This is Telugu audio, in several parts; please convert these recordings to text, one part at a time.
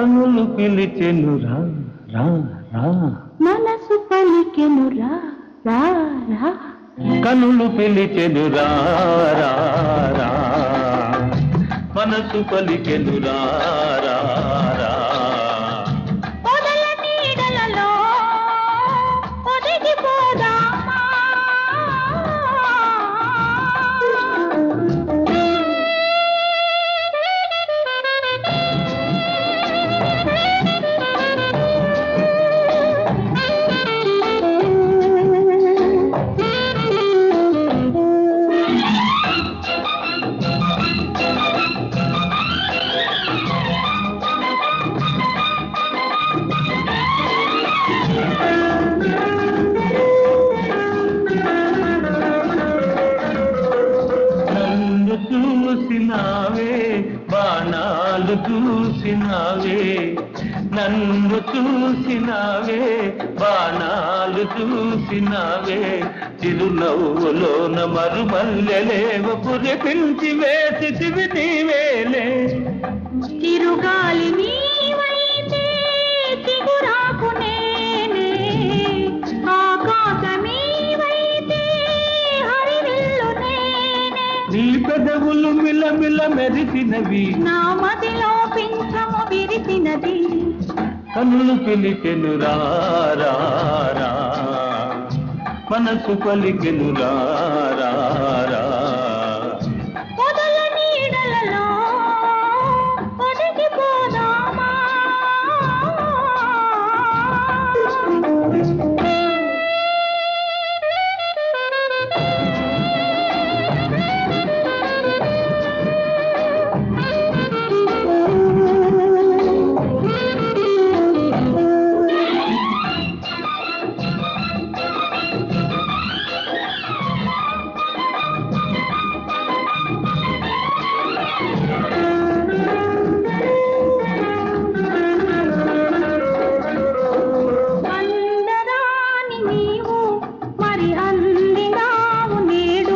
కనులు పిలిచెను రా రా రా మనసు పలికెను రా రా రా కనులు పిలిచెను రా రా రా మనసు పలికెను రా రా రా పొదల నీడలలో ఒదిగిపోదామా నన్ను చూసినావే బాణాలు చూసినావే నన్ను చూసినావే బాణాలు చూసినావే చిరునవ్వులోన మరుమల్లెలేవ పురిపించి వేసితివి నీవేలే తిరుగాలి నీవైతే చిగురాకు నేనే ఆకాశమీవైతే హరివిల్లు నేనే నీ పెదవులు మిలమిల మెరిసినవి నా మదిలో పింఛము విరిసినది కన్నులు పిలికెను రా రా, రా. మనసు పలికెను రా రా, రా. పొదల నీడలలో ఒదిగిపోదామా అందరాని నీవు మరి అందినావు నేడు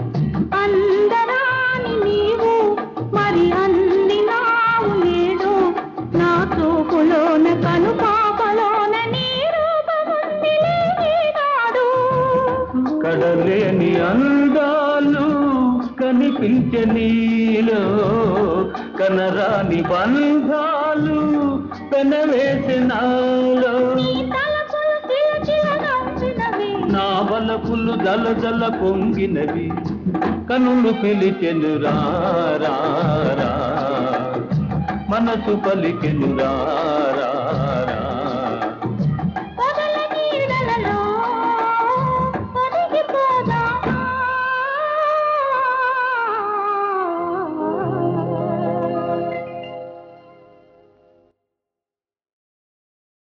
అందరాని నీవు మరి అందినావు నేడు నా చూపులోన కను పాపలోన నీ రూపముందిలే ఈనాడు కడలేని అందాలు కనిపించే నీలో కనరాని బంధాలు పెనవేసినాలో నీ తలపులు చిలచిలనంచినవి నా బలపులు జల జల పొంగినవి కనులు పిలిచెను రా రా, రా. మనసు పలికెను రా